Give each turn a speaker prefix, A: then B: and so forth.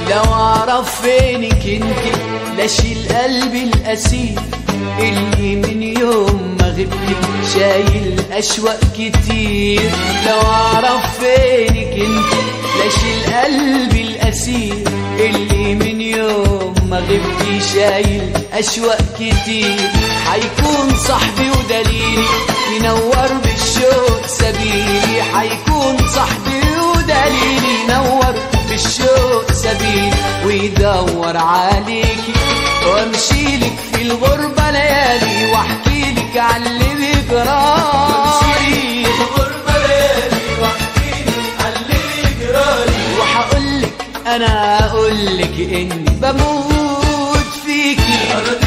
A: لو اعرف فينك انت لاشي القلب الاسير اللي من يوم ما غبت شايل اشواق كتير لو اعرف فينك انت لاشي القلب الاسير اللي من يوم ما غبت شايل اشواق كتير حيكون صاحبي ودليلي ينور بالشوق سبيلي حيكون صاحبي ودليلي ينور بالشوق سبيل ويدور عليكي وامشي لك في الغربة ليالي واحكي لك عن اللي بيجرالي وحقول لك انا اقول لك اني بموت فيكي